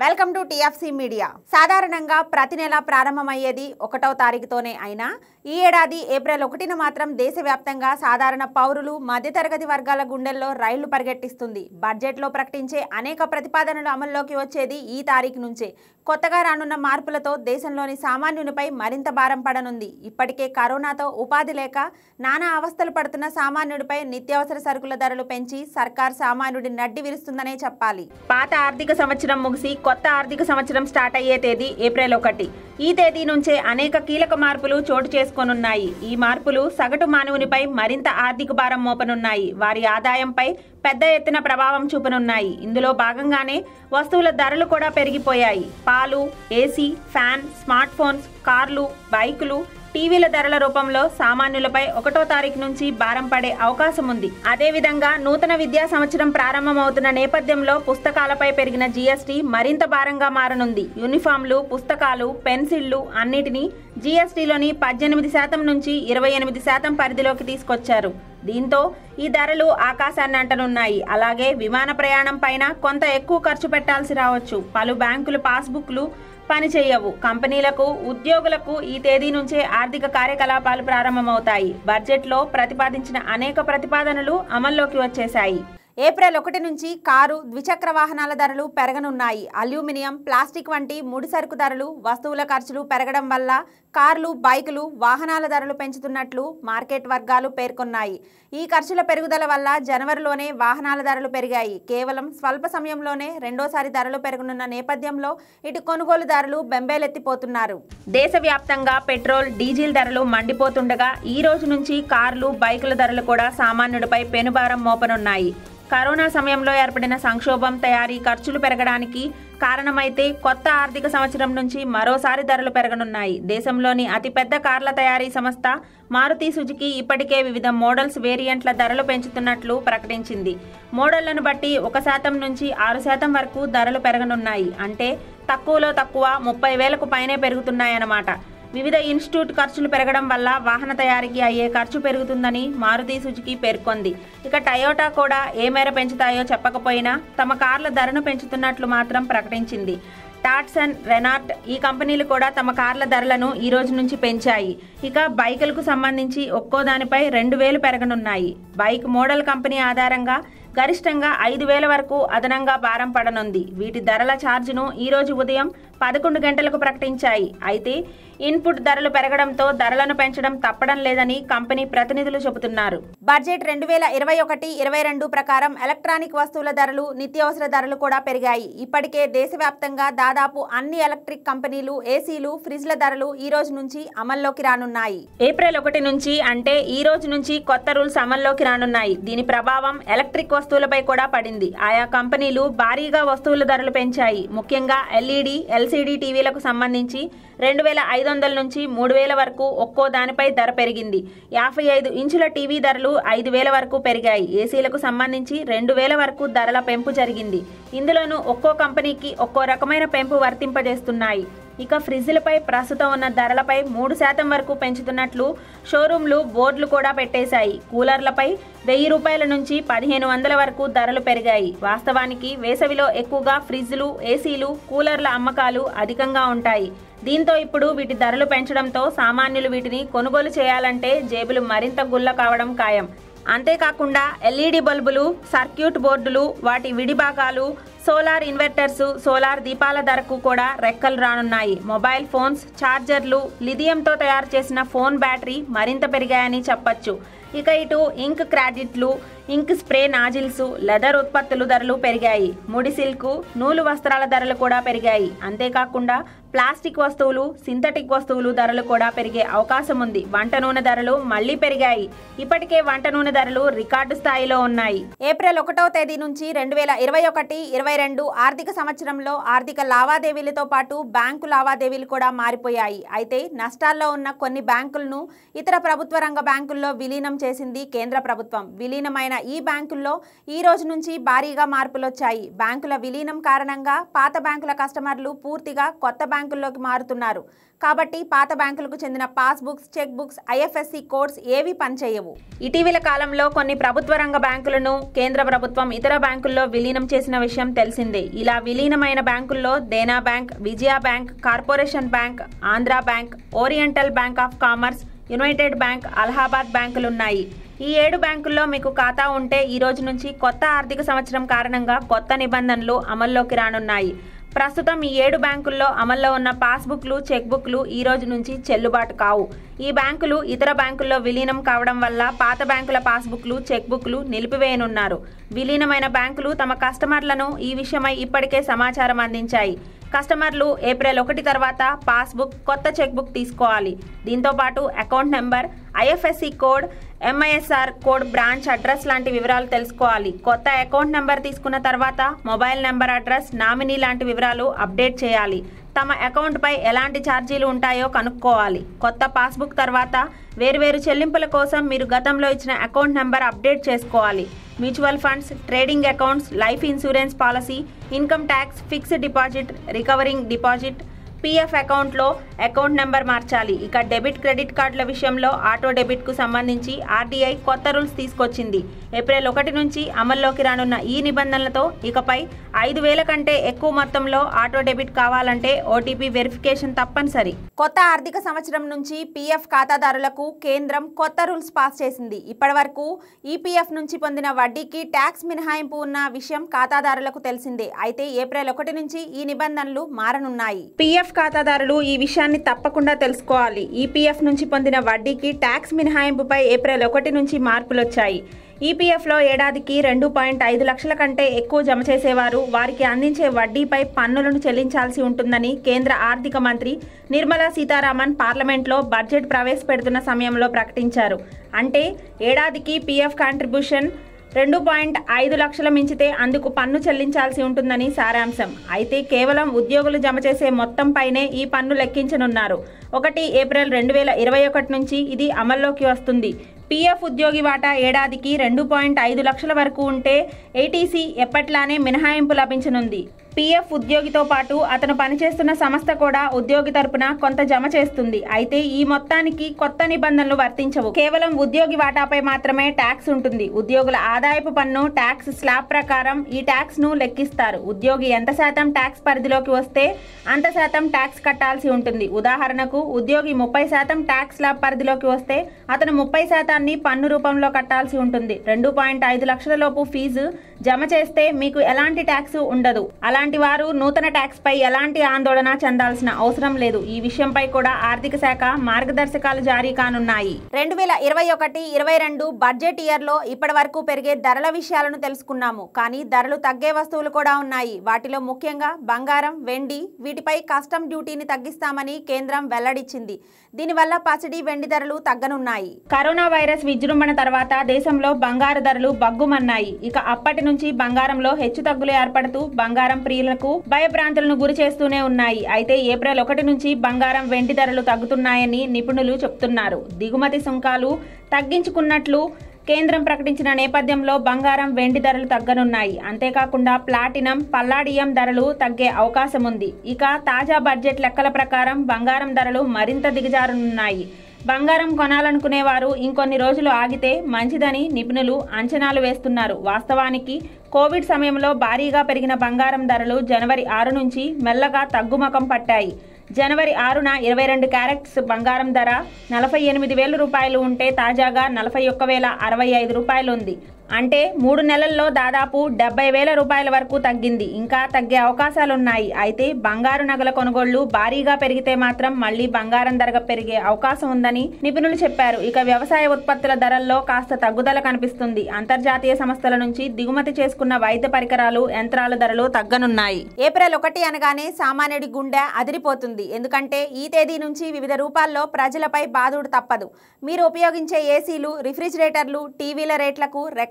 welcome to TFC media సాధారణంగా ప్రతి నెల ప్రారంభమయ్యేది ఒకటో తారీఖుతోనే అయినా ఈ ఏడాది ఏప్రిల్ ఒకటిన మాత్రం దేశవ్యాప్తంగా సాధారణ పౌరులు మధ్యతరగతి వర్గాల గుండెల్లో రైళ్లు పరిగెట్టిస్తుంది బడ్జెట్లో ప్రకటించే అనేక ప్రతిపాదనలు అమల్లోకి వచ్చేది ఈ తారీఖు నుంచే కొత్తగా రానున్న మార్పులతో దేశంలోని సామాన్యునిపై మరింత భారం పడనుంది ఇప్పటికే కరోనాతో ఉపాధి లేక నానా అవస్థలు పడుతున్న సామాన్యుడిపై నిత్యావసర సరుకుల ధరలు పెంచి సర్కార్ సామాన్యుడి నడ్డి విరుస్తుందనే చెప్పాలి పాత ఆర్థిక సంవత్సరం ముగిసి కొత్త ఆర్థిక సంవత్సరం స్టార్ట్ అయ్యే తేదీ ఏప్రిల్ ఒకటి ఈ తేదీ నుంచే అనేక కీలక మార్పులు చోటు చేసుకోనున్నాయి ఈ మార్పులు సగటు మానవునిపై మరింత ఆర్థిక భారం మోపనున్నాయి వారి ఆదాయంపై పెద్ద ఎత్తున ప్రభావం చూపనున్నాయి ఇందులో భాగంగానే వస్తువుల ధరలు కూడా పెరిగిపోయాయి పాలు ఏసీ ఫ్యాన్ స్మార్ట్ ఫోన్స్ కార్లు బైకులు టీవీల ధరల రూపంలో సామాన్యులపై ఒకటో తారీఖు నుంచి భారం పడే అవకాశం ఉంది అదేవిధంగా నూతన విద్యా సంవత్సరం ప్రారంభమవుతున్న నేపథ్యంలో పుస్తకాలపై పెరిగిన జీఎస్టీ మరింత భారంగా మారనుంది యూనిఫామ్లు పుస్తకాలు పెన్సిళ్లు అన్నిటినీ జీఎస్టీలోని పద్దెనిమిది శాతం నుంచి ఇరవై ఎనిమిది శాతం పరిధిలోకి తీసుకొచ్చారు దీంతో ఈ ధరలు ఆకాశాన్ని అంటనున్నాయి అలాగే విమాన ప్రయాణం పైన కొంత ఎక్కువ ఖర్చు పెట్టాల్సి రావచ్చు పలు బ్యాంకులు పాస్బుక్లు పనిచేయవు కంపెనీలకు ఉద్యోగులకు ఈ తేదీ నుంచే ఆర్థిక కార్యకలాపాలు ప్రారంభమవుతాయి బడ్జెట్లో ప్రతిపాదించిన అనేక ప్రతిపాదనలు అమల్లోకి వచ్చేశాయి ఏప్రిల్ ఒకటి నుంచి కారు ద్విచక్ర వాహనాల ధరలు పెరగనున్నాయి అల్యూమినియం ప్లాస్టిక్ వంటి ముడి సరుకు ధరలు వస్తువుల ఖర్చులు పెరగడం వల్ల కార్లు బైకులు వాహనాల ధరలు పెంచుతున్నట్లు మార్కెట్ వర్గాలు పేర్కొన్నాయి ఈ ఖర్చుల పెరుగుదల వల్ల జనవరిలోనే వాహనాల ధరలు పెరిగాయి కేవలం స్వల్ప సమయంలోనే రెండోసారి ధరలు పెరగనున్న నేపథ్యంలో ఇటు కొనుగోలుదారులు బెంబేలెత్తిపోతున్నారు దేశవ్యాప్తంగా పెట్రోల్ డీజిల్ ధరలు మండిపోతుండగా ఈ రోజు నుంచి కార్లు బైకుల ధరలు కూడా సామాన్యుడిపై పెనుభారం మోపనున్నాయి కరోనా సమయంలో ఏర్పడిన సంక్షోభం తయారీ ఖర్చులు పెరగడానికి కారణమైతే కొత్త ఆర్థిక సంవత్సరం నుంచి మరోసారి ధరలు పెరగనున్నాయి దేశంలోని అతిపెద్ద కార్ల తయారీ సంస్థ మారుతి సుజుకి ఇప్పటికే వివిధ మోడల్స్ వేరియంట్ల ధరలు పెంచుతున్నట్లు ప్రకటించింది మోడళ్లను బట్టి ఒక శాతం నుంచి ఆరు శాతం వరకు ధరలు పెరగనున్నాయి అంటే తక్కువలో తక్కువ ముప్పై వేలకు పైనే పెరుగుతున్నాయన్నమాట వివిధ ఇన్స్టిట్యూట్ ఖర్చులు పెరగడం వల్ల వాహన తయారీకి అయ్యే ఖర్చు పెరుగుతుందని మారుతి సుజుకి పేర్కొంది ఇక టయోటా కూడా ఏ మేర పెంచుతాయో చెప్పకపోయినా తమ కార్ల ధరను పెంచుతున్నట్లు మాత్రం ప్రకటించింది టాట్సన్ రెనార్ట్ ఈ కంపెనీలు కూడా తమ కార్ల ధరలను ఈ రోజు నుంచి పెంచాయి ఇక బైకులకు సంబంధించి ఒక్కో దానిపై రెండు వేలు పెరగనున్నాయి బైక్ మోడల్ కంపెనీ ఆధారంగా గరిష్టంగా ఐదు వేల వరకు అదనంగా భారం పడనుంది వీటి ధరల ఛార్జును ఈ రోజు ఉదయం పదకొండు గంటలకు ప్రకటించాయి అయితే ఇన్పుట్ ధరలు పెరగడంతో ధరలను పెంచడం తప్పడం లేదని కంపెనీ ప్రతినిధులు చెబుతున్నారు బడ్జెట్ రెండు వేల ఇరవై ఒకటి ఇరవై రెండు ప్రకారం ఎలక్ట్రానిక్ వస్తువుల ధరలు నిత్యావసర ధరలు కూడా పెరిగాయి ఇప్పటికే దేశవ్యాప్తంగా దాదాపు అన్ని ఎలక్ట్రిక్ కంపెనీలు ఏసీలు ఫ్రిడ్జ్ల ధరలు ఈ రోజు నుంచి అమల్లోకి రానున్నాయి ఏప్రిల్ ఒకటి నుంచి అంటే ఈ రోజు నుంచి కొత్త రూల్స్ అమల్లోకి రానున్నాయి దీని ప్రభావం ఎలక్ట్రిక్ వస్తువులపై కూడా పడింది ఆయా కంపెనీలు భారీగా వస్తువుల ధరలు పెంచాయి ముఖ్యంగా ఎల్ఈడి ఎల్సీడీ టీవీలకు సంబంధించి రెండు వేల ఐదు వందల నుంచి మూడు వేల వరకు ఒక్కో దానిపై ధర పెరిగింది యాభై ఐదు ఇంచుల టీవీ ధరలు ఐదు వేల వరకు పెరిగాయి ఏసీలకు సంబంధించి రెండు వేల వరకు ధరల పెంపు జరిగింది ఇందులోనూ ఒక్కో కంపెనీకి ఒక్కో రకమైన పెంపు వర్తింపజేస్తున్నాయి ఇక ఫ్రిడ్జ్లపై ప్రస్తుతం ఉన్న ధరలపై మూడు శాతం వరకు పెంచుతున్నట్లు షోరూంలు బోర్డులు కూడా పెట్టేశాయి కూలర్లపై వెయ్యి రూపాయల నుంచి పదిహేను వందల వరకు ధరలు పెరిగాయి వాస్తవానికి వేసవిలో ఎక్కువగా ఫ్రిడ్జ్లు ఏసీలు కూలర్ల అమ్మకాలు అధికంగా ఉంటాయి దీంతో ఇప్పుడు వీటి ధరలు పెంచడంతో సామాన్యులు వీటిని కొనుగోలు చేయాలంటే జేబులు మరింత గుల్ల కావడం ఖాయం అంతేకాకుండా ఎల్ఈడి బల్బులు సర్క్యూట్ బోర్డులు వాటి విడిభాగాలు సోలార్ ఇన్వర్టర్స్ సోలార్ దీపాల ధరకు కూడా రెక్కలు రానున్నాయి మొబైల్ ఫోన్స్ ఛార్జర్లు లిథియంతో తయారు చేసిన ఫోన్ బ్యాటరీ మరింత పెరిగాయని చెప్పొచ్చు ఇక ఇటు ఇంక్ క్రాడిట్లు ఇంక్ స్ప్రే నాజిల్స్ లెదర్ ఉత్పత్తులు ధరలు పెరిగాయి ముడి సిల్క్ నూలు వస్త్రాల ధరలు కూడా పెరిగాయి అంతేకాకుండా ప్లాస్టిక్ వస్తువులు సింథటిక్ వస్తువులు ధరలు కూడా పెరిగే అవకాశం ఉంది వంట నూనె ధరలు మళ్లీ పెరిగాయి ఇప్పటికే వంట నూనె ధరలు రికార్డు స్థాయిలో ఉన్నాయి ఏప్రిల్ ఒకటో తేదీ నుంచి రెండు వేల ఇరవై ఒకటి ఇరవై రెండు ఆర్థిక సంవత్సరంలో ఆర్థిక లావాదేవీలతో పాటు బ్యాంకు లావాదేవీలు కూడా మారిపోయాయి అయితే నష్టాల్లో ఉన్న కొన్ని బ్యాంకులను ఇతర ప్రభుత్వ రంగ బ్యాంకుల్లో విలీనం చేసింది కేంద్ర ప్రభుత్వం విలీనమైన విలీనమైన ఈ బ్యాంకుల్లో ఈ రోజు నుంచి భారీగా మార్పులు వచ్చాయి బ్యాంకుల విలీనం కారణంగా పాత బ్యాంకుల కస్టమర్లు పూర్తిగా కొత్త బ్యాంకుల్లోకి మారుతున్నారు కాబట్టి పాత బ్యాంకులకు చెందిన passbooks cheque books IFSC codes ఏవి పనిచేయవు ఇటీవల కాలంలో కొన్ని ప్రభుత్వ రంగ బ్యాంకులను కేంద్ర ప్రభుత్వం ఇతర బ్యాంకుల్లో విలీనం చేసిన విషయం తెలిసిందే ఇలా విలీనమైన బ్యాంకుల్లో Dena bank Vijaya bank corporation bank Andhra bank oriental bank of commerce united bank Allahabad బ్యాంకులున్నాయి ఈ ఏడు బ్యాంకుల్లో మీకు ఖాతా ఉంటే ఈ రోజు నుంచి కొత్త ఆర్థిక సంవత్సరం కారణంగా కొత్త నిబంధనలు అమల్లోకి రానున్నాయి ప్రస్తుతం ఈ ఏడు బ్యాంకుల్లో అమల్లో ఉన్న పాస్బుక్లు చెక్బుక్లు ఈ రోజు నుంచి చెల్లుబాటు కావు ఈ బ్యాంకులు ఇతర బ్యాంకుల్లో విలీనం కావడం వల్ల పాత బ్యాంకుల పాస్బుక్లు చెక్బుక్లు నిలిపివేయనున్నారు విలీనమైన బ్యాంకులు తమ కస్టమర్లను ఈ విషయమై ఇప్పటికే సమాచారం అందించాయి కస్టమర్లు ఏప్రిల్ ఒకటి తర్వాత పాస్బుక్ కొత్త చెక్బుక్ తీసుకోవాలి దీంతో పాటు account number IFSC code MISR code branch address లాంటి వివరాలు తెలుసుకోవాలి కొత్త అకౌంట్ నెంబర్ తీసుకున్న తర్వాత మొబైల్ నెంబర్ అడ్రస్ నామినీ లాంటి వివరాలు అప్డేట్ చేయాలి తమ అకౌంట్పై ఎలాంటి ఛార్జీలు ఉంటాయో కనుక్కోవాలి కొత్త పాస్బుక్ తర్వాత వేర్వేరు చెల్లింపుల కోసం మీరు గతంలో ఇచ్చిన అకౌంట్ నెంబర్ అప్డేట్ చేసుకోవాలి mutual funds trading accounts life insurance policy income tax fixed deposit recurring deposit PF అకౌంట్లో అకౌంట్ నెంబర్ మార్చాలి ఇక డెబిట్ క్రెడిట్ కార్డుల విషయంలో ఆటో డెబిట్కు సంబంధించి ఆర్డీఐ కొత్త రూల్స్ తీసుకొచ్చింది ఏప్రిల్ ఒకటి నుంచి అమల్లోకి రానున్న ఈ నిబంధనలతో ఇకపై ఐదు వేల కంటే ఎక్కువ మొత్తంలో ఆటో డెబిట్ కావాలంటే ఓటీపీ వెరిఫికేషన్ తప్పనిసరి కొత్త ఆర్థిక సంవత్సరం నుంచి పీఎఫ్ ఖాతాదారులకు కేంద్రం కొత్త రూల్స్ పాస్ చేసింది ఇప్పటివరకు ఈపీఎఫ్ నుంచి పొందిన వడ్డీకి ట్యాక్స్ మినహాయింపు ఉన్న విషయం ఖాతాదారులకు తెలిసిందే అయితే ఏప్రిల్ ఒకటి నుంచి ఈ నిబంధనలు మారనున్నాయి పీఎఫ్ ఖాతాదారులు ఈ విషయాన్ని తప్పకుండా తెలుసుకోవాలి ఈపీఎఫ్ నుంచి పొందిన వడ్డీకి ట్యాక్స్ మినహాయింపుపై ఏప్రిల్ ఒకటి నుంచి మార్పులు వచ్చాయి ఈపీఎఫ్లో ఏడాదికి రెండు పాయింట్ ఐదు లక్షల కంటే ఎక్కువ జమ చేసేవారు వారికి అందించే వడ్డీపై పన్నులను చెల్లించాల్సి ఉంటుందని కేంద్ర ఆర్థిక మంత్రి నిర్మలా సీతారామన్ పార్లమెంట్లో బడ్జెట్ ప్రవేశపెడుతున్న సమయంలో ప్రకటించారు అంటే ఏడాదికి పీఎఫ్ కాంట్రిబ్యూషన్ రెండు పాయింట్ ఐదు లక్షల మించితే అందుకు పన్ను చెల్లించాల్సి ఉంటుందని సారాంశం అయితే కేవలం ఉద్యోగులు జమ చేసే మొత్తం పైనే ఈ పన్ను లెక్కించనున్నారు ఒకటి ఏప్రిల్ రెండు వేల ఇరవై ఒకటి నుంచి ఇది అమల్లోకి వస్తుంది పీఎఫ్ ఉద్యోగి వాటా ఏడాదికి రెండు పాయింట్ ఐదు లక్షల వరకు ఉంటే ఏటీసీ ఎప్పట్లానే మినహాయింపు లభించనుంది పీఎఫ్ ఉద్యోగితో పాటు అతను పనిచేస్తున్న సంస్థ కూడా ఉద్యోగి తరపున కొంత జమ చేస్తుంది అయితే ఈ మొత్తానికి కొత్త నిబంధనలు వర్తించవు కేవలం ఉద్యోగి వాటాపై మాత్రమే ట్యాక్స్ ఉంటుంది ఉద్యోగుల ఆదాయపు పన్ను ట్యాక్స్ స్లాబ్ ప్రకారం ఈ ట్యాక్స్ ను లెక్కిస్తారు ఉద్యోగి ఎంత శాతం ట్యాక్స్ పరిధిలోకి వస్తే అంత శాతం ట్యాక్స్ కట్టాల్సి ఉంటుంది ఉదాహరణకు ఉద్యోగి ముప్పై శాతం ట్యాక్స్ స్లాబ్ పరిధిలోకి వస్తే అతను ముప్పై శాతాన్ని పన్ను రూపంలో కట్టాల్సి ఉంటుంది రెండు పాయింట్ ఐదు లక్షల లోపు ఫీజు జమ చేస్తే మీకు ఎలాంటి ట్యాక్స్ ఉండదు అలాంటి వారు నూతన ట్యాక్స్ పై ఎలాంటి ఆందోళన చెందాల్సిన అవసరం లేదు ఈ విషయంపై కూడా ఆర్థిక శాఖ మార్గదర్శకాలు జారీ కానున్నాయి రెండు వేల ఇరవై ఒకటి ఇరవై రెండు బడ్జెట్ ఇయర్ లో ఇప్పటి వరకు పెరిగే ధరల విషయాలను తెలుసుకున్నాము కానీ ధరలు తగ్గే వస్తువులు కూడా ఉన్నాయి వాటిలో ముఖ్యంగా బంగారం వెండి వీటిపై కస్టమ్ డ్యూటీని తగ్గిస్తామని కేంద్రం వెల్లడించింది దీనివల్ల పసిడి వెండి ధరలు తగ్గనున్నాయి కరోనా వైరస్ విజృంభణ తర్వాత దేశంలో బంగారు ధరలు బగ్గుమన్నాయి ఇక అప్పటి నుంచి బంగారంలో హెచ్చు తగ్గులు ఏర్పడుతూ బంగారం ప్రియులకు భయభ్రాంతులను గురి చేస్తూనే ఉన్నాయి అయితే ఏప్రిల్ ఒకటి నుంచి బంగారం వెండి ధరలు తగ్గుతున్నాయని నిపుణులు చెప్తున్నారు దిగుమతి సుంకాలు తగ్గించుకున్నట్లు కేంద్రం ప్రకటించిన నేపథ్యంలో బంగారం వెండి ధరలు తగ్గనున్నాయి అంతేకాకుండా ప్లాటినం పల్లాడియం ధరలు తగ్గే అవకాశం ఉంది ఇక తాజా బడ్జెట్ లెక్కల ప్రకారం బంగారం ధరలు మరింత దిగజారనున్నాయి బంగారం కొనాలనుకునేవారు ఇంకొన్ని రోజులు ఆగితే మంచిదని నిపుణులు అంచనాలు వేస్తున్నారు వాస్తవానికి కోవిడ్ సమయంలో భారీగా పెరిగిన బంగారం ధరలు జనవరి ఆరు నుంచి మెల్లగా తగ్గుముఖం పట్టాయి జనవరి ఆరున ఇరవై రెండు క్యారెట్స్ బంగారం ధర నలభై ఎనిమిది వేల రూపాయలు ఉంటే తాజాగా నలభై ఒక్క వేల అరవై ఐదు రూపాయలు ఉంది అంటే మూడు నెలల్లో దాదాపు డెబ్బై వేల రూపాయల వరకు తగ్గింది ఇంకా తగ్గే అవకాశాలున్నాయి అయితే బంగారు నగల కొనుగోళ్లు భారీగా పెరిగితే మాత్రం మళ్లీ బంగారం ధర పెరిగే అవకాశం ఉందని నిపుణులు చెప్పారు ఇక వ్యవసాయ ఉత్పత్తుల ధరల్లో కాస్త తగ్గుదల కనిపిస్తుంది అంతర్జాతీయ సంస్థల నుంచి దిగుమతి చేసుకున్న వైద్య పరికరాలు యంత్రాల ధరలు తగ్గనున్నాయి ఏప్రిల్ ఒకటి అనగానే సామాన్యుడి గుండె అదిరిపోతుంది ఎందుకంటే ఈ తేదీ నుంచి వివిధ రూపాల్లో ప్రజలపై బాధుడు తప్పదు మీరు ఉపయోగించే ఏసీలు రిఫ్రిజిరేటర్లు టీవీల రేట్లకు రెక్కలు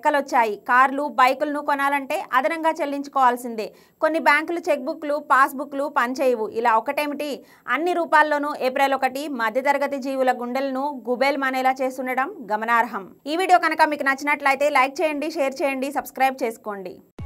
లెక్కలొచ్చాయి కార్లు బైకులను కొనాలంటే అదనంగా చెల్లించుకోవాల్సిందే కొన్ని బ్యాంకులు చెక్ బుక్లు పాస్ బుక్లు పనిచేయవు ఇలా ఒకటేమిటి అన్ని రూపాల్లోనూ ఏప్రిల్ ఒకటి మధ్యతరగతి జీవుల గుండెలను గుబేల్ మానేలా చేస్తుండడం గమనార్హం ఈ వీడియో కనుక మీకు నచ్చినట్లయితే లైక్ చేయండి షేర్ చేయండి సబ్స్క్రైబ్ చేసుకోండి